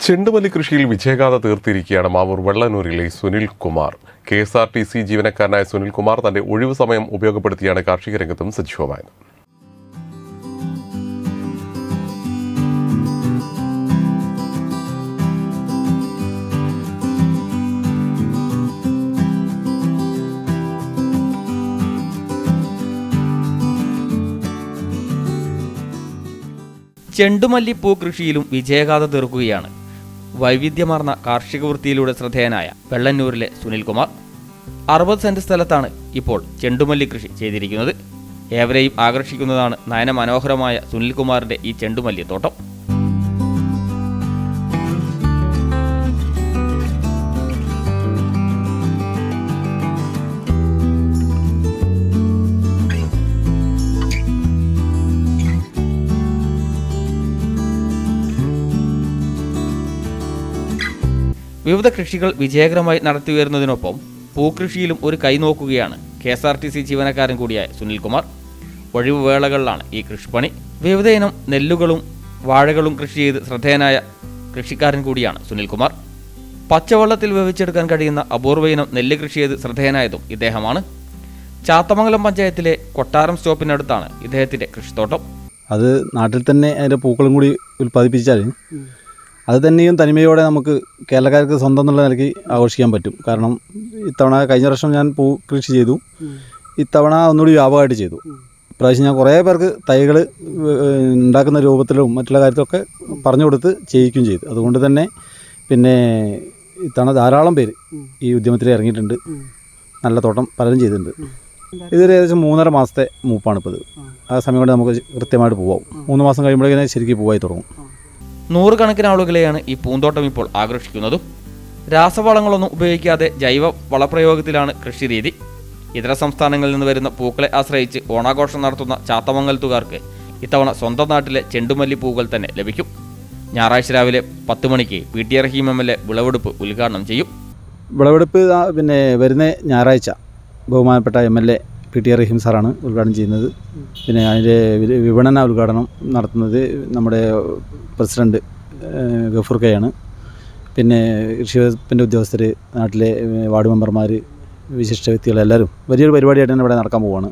ചെണ്ടുമല്ലി കൃഷിയിൽ വിജയഗാഥ തീർത്തിരിക്കുകയാണ് മാവൂർ വെള്ളനൂരിലെ Sunil Kumar K S R T C ജീവനക്കാരനായ സുനിൽ കുമാർ തന്റെ ഒഴിവു സമയം ഉപയോഗപ്പെടുത്തിയാണ് കാർഷിക രംഗത്തും സജീവമായത് ചെണ്ടുമല്ലിപ്പൂ കൃഷിയിലും വിജയഗാഥ തീർക്കുകയാണ് വൈവിധ്യമാർന്ന കാർഷിക വൃത്തിയിലൂടെ ശ്രദ്ധേയനായ വെള്ളന്നൂരിലെ സുനിൽകുമാർ അറുപത് സെന്റ് സ്ഥലത്താണ് ഇപ്പോൾ ചെണ്ടുമല്ലി കൃഷി ചെയ്തിരിക്കുന്നത് ഏവരെയും ആകർഷിക്കുന്നതാണ് നയന മനോഹരമായ സുനിൽകുമാറിന്റെ ഈ ചെണ്ടുമല്ലി തോട്ടം വിവിധ കൃഷികൾ വിജയകരമായി നടത്തിവരുന്നതിനൊപ്പം പൂക്കൃഷിയിലും ഒരു കൈ നോക്കുകയാണ് K S R T C ജീവനക്കാരൻ കൂടിയായ സുനിൽകുമാർ ഒഴിവ് വേളകളിലാണ് ഈ കൃഷിപ്പണി വിവിധ ഇനം നെല്ലുകളും വാഴകളും കൃഷി ചെയ്ത് ശ്രദ്ധേയനായ കൃഷിക്കാരൻ കൂടിയാണ് സുനിൽകുമാർ പച്ചവെള്ളത്തിൽ വേവിച്ചെടുക്കാൻ കഴിയുന്ന അപൂർവ ഇനം നെല്ല് കൃഷി ചെയ്ത് ശ്രദ്ധേയനായതും ഇദ്ദേഹമാണ് ചാത്തമംഗലം പഞ്ചായത്തിലെ കൊട്ടാരം സ്റ്റോപ്പിനടുത്താണ് ഇദ്ദേഹത്തിന്റെ കൃഷിത്തോട്ടം അത് നാട്ടിൽ തന്നെ അതിൻ്റെ പൂക്കളും കൂടി ഉൽപ്പാദിപ്പിച്ചാൽ അത് തന്നെയും തനിമയോടെ നമുക്ക് കേരളക്കാർക്ക് സ്വന്തം എന്നുള്ള നിലയ്ക്ക് ആഘോഷിക്കാൻ പറ്റും കാരണം ഇത്തവണ കഴിഞ്ഞ വർഷം ഞാൻ പൂ കൃഷി ചെയ്തു ഇത്തവണ ഒന്നുകൂടി വ്യാപകമായിട്ട് ചെയ്തു ഇപ്രാവശ്യം ഞാൻ കുറേ പേർക്ക് തൈകൾ ഉണ്ടാക്കുന്ന രൂപത്തിലും മറ്റുള്ള കാര്യത്തിലൊക്കെ പറഞ്ഞു കൊടുത്ത് ചെയ്യിക്കുകയും ചെയ്തു അതുകൊണ്ട് തന്നെ പിന്നെ ഇത്തവണ ധാരാളം പേര് ഈ ഉദ്യമത്തിൽ ഇറങ്ങിയിട്ടുണ്ട് നല്ല തോട്ടം പലരും ചെയ്തിട്ടുണ്ട് ഇതൊരു ഏകദേശം മൂന്നര മാസത്തെ മൂപ്പാണ് ഇപ്പോൾ ഇത് ആ സമയം കൊണ്ട് നമുക്ക് കൃത്യമായിട്ട് പോവാം മൂന്ന് മാസം കഴിയുമ്പോഴേക്കും ശരിക്കും പൂവായി തുടങ്ങും നൂറുകണക്കിന് ആളുകളെയാണ് ഈ പൂന്തോട്ടം ഇപ്പോൾ ആകർഷിക്കുന്നതും രാസവളങ്ങളൊന്നും ഉപയോഗിക്കാതെ ജൈവ വളപ്രയോഗത്തിലാണ് കൃഷിരീതി ഇതര സംസ്ഥാനങ്ങളിൽ നിന്ന് വരുന്ന പൂക്കളെ ആശ്രയിച്ച് ഓണാഘോഷം നടത്തുന്ന ചാത്തമംഗലത്തുകാർക്ക് ഇത്തവണ സ്വന്തം നാട്ടിലെ ചെണ്ടുമല്ലി പൂക്കൾ തന്നെ ലഭിക്കും ഞായറാഴ്ച രാവിലെ പത്ത് മണിക്ക് P T Raheem M L A വിളവെടുപ്പ് ഉദ്ഘാടനം ചെയ്യും വിളവെടുപ്പ് ആ പിന്നെ വരുന്ന ഞായറാഴ്ച ബഹുമാനപ്പെട്ട M L A P T Raheem സാറാണ് ഉദ്ഘാടനം ചെയ്യുന്നത് പിന്നെ അതിൻ്റെ വി- വിപണന ഉദ്ഘാടനം നടത്തുന്നത് നമ്മുടെ പ്രസിഡന്റ് ഏഹ്, ഗഫൂർ കെയാണ് പിന്നെ കൃഷി വകുപ്പിൻ്റെ ഉദ്യോഗസ്ഥർ നാട്ടിലെ ഏഹ്, വാർഡ് മെമ്പർമാർ വിശിഷ്ട വ്യക്തികൾ എല്ലാവരും വലിയൊരു പരിപാടിയായിട്ട് തന്നെ ഇവിടെ നടക്കാൻ പോവുകയാണ്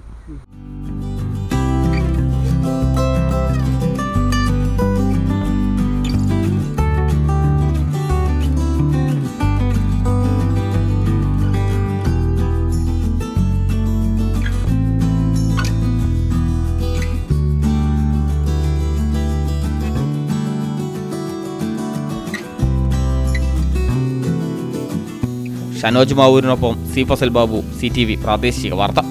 ഷനോജ് മാവൂരിനൊപ്പം C Fasal Babu C T V പ്രാദേശിക വാർത്ത